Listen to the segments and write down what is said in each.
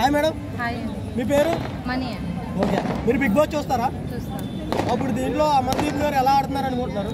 Hi madam hi మీ పేరు Mani okay మీరు బిగ్ బాస్ చూస్తారా చూస్తాను అప్పుడు దీంట్లో అమర్దీప్ గారు ఎలా ఆడుతున్నారు అనుకుంటున్నారు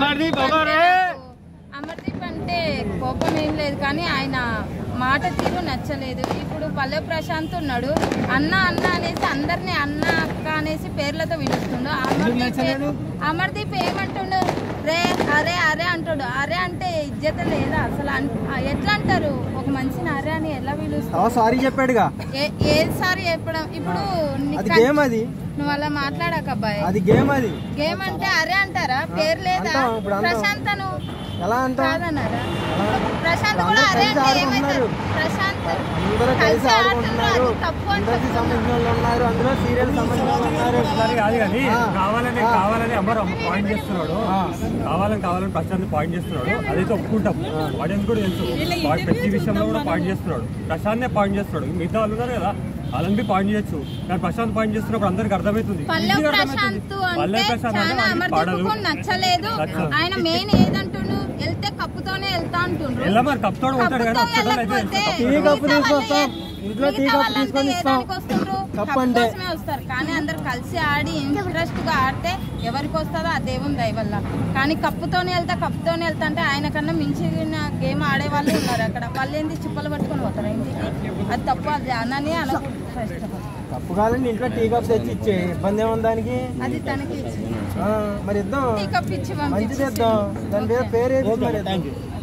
అమర్దీప్ అంటే కోపం ఏం లేదు కానీ ఆయన మాట తీరు నచ్చలేదు ఇప్పుడు పల్లె ప్రశాంత్ ఉన్నాడు అన్న అన్న అనేసి అందరిని అన్న అక్క అనేసి పేర్లతో పిలుస్తుండు అమర్దీప్ ఏ- అమర్దీప్ ఏమంటుండు రే అరే అరే అంటాడు అరే అంటే ఇజ్జత లేదా అసలు అన్- ఎట్లా అంటారు ఒక మనిషిని అరే అని ఎలా పిలుస్తారు సారీ చెప్పాడుగా ఏ- ఏసారి చెప్పడం ఇప్పుడు నీ అది కన్- గేమ్ అది నువ్వు అలా మాట్లాడక అబ్బాయి అది గేమ్ అది గేమ్ అంటే అరే అంటారా పేరు లేదా అంటాం, ఇప్పుడు అంటాం. ప్రశాంత్ అను ఎలా అంటావు కాదన్నారా ప్రశాంత్ కూడా అందరూ అరే కలిసి అంటే ఏమవుతారు ఆడుకుంటున్నారు. ప్రశాంత్ అందరూ కలిసి కలిసి ఆడుకుంటున్నారు ఆడుతున్నారు, అది తప్పు అని ఇండస్ట్రీ చెప్తున్నా. సంబంధించిన వాళ్ళు ఉన్నారు అందులో సీరియల్ సంబంధించిన వాళ్ళు ఉన్నారు ఒకసారి కాదు కానీ ఆ. కావాలని ఆ. కావాలని అమ్మరు పాయింట్ చేస్తున్నాడు ఆ. కావాలని కావాలని ప్రశాంత్ పాయింట్ చేస్తున్నాడు అదైతే ఒప్పుకుంటాం ఆడియన్స్ కూడా తెలుసు వాడు ప్రతి విషయంలో కూడా పాయింట్ చేస్తున్నాడు ప్రశాంత్ పాయింట్ చేస్తున్నాడు మిగతా వాళ్ళు ఉన్నారు కదా వాళ్ళని పాయింట్ చేయొచ్చు కానీ ప్రశాంత్ పాయింట్ చేస్తున్నప్పుడు అందరికి అర్థమవుతుంది పల్లె ఈజీగా ప్రశాంత్ అర్థమవుతుంది. పల్లె అంటే ప్రశాంత్ అంటే చాలా వాడికి పడదు అమర్దీప్కు నచ్చలేదు నచ్చదు. ఆయన మెయిన్ ఏదంటుండు వెళ్తే కప్పుతోనే వెళ్తా అంటుండ్రు ఎలా మరి కప్తాడు పోతాడు కానీ కప్పుతో వచ్చేటోళ్ళు అయితే వెళ్ళకపోతే టీ కప్పు మిగతా తీసుకొస్తాం. వాళ్ళు ఏ- ఇంట్లో టీ మిగతా కప్పు వాళ్ళంతా తీసుకొని ఏ ఇస్తాం. దానికి వస్తుండ్రు? కప్పు కప్పు అంటే. కోసమే వస్తారు కానీ అందరు కలిసి ఆడి ఇంట్రెస్ట్ గా ఆడితే ఎవరికి వస్తుందో ఆ దేవుని దయ వల్ల కానీ కప్పుతోనే వెళ్తా కప్పుతోనే వెళ్తా అంటే ఆయన కన్నా మించిన గేమ్ ఆడే వాళ్ళు ఉన్నారు అక్కడ వాళ్ళు ఏంది చిప్పలు పట్టుకొని పోతారు ఇంటికి అది తప్పు అది అనని అనకూడదు ఫస్ట్ ఆఫ్ ఆల్ కప్పు కావాలండి ఇంట్లో టీ కప్ తెచ్చి ఇచ్చే ఇబ్బంది ఏముంది దానికి అది తనకి ఇచ్చింది ఆ, మరి ఇద్దాం టీ కప్ ఇచ్చి మంచిది పంపించేసి ఇద్దాం దాని పేరు పేరు ఏది మరి థ్యాంక్ యూ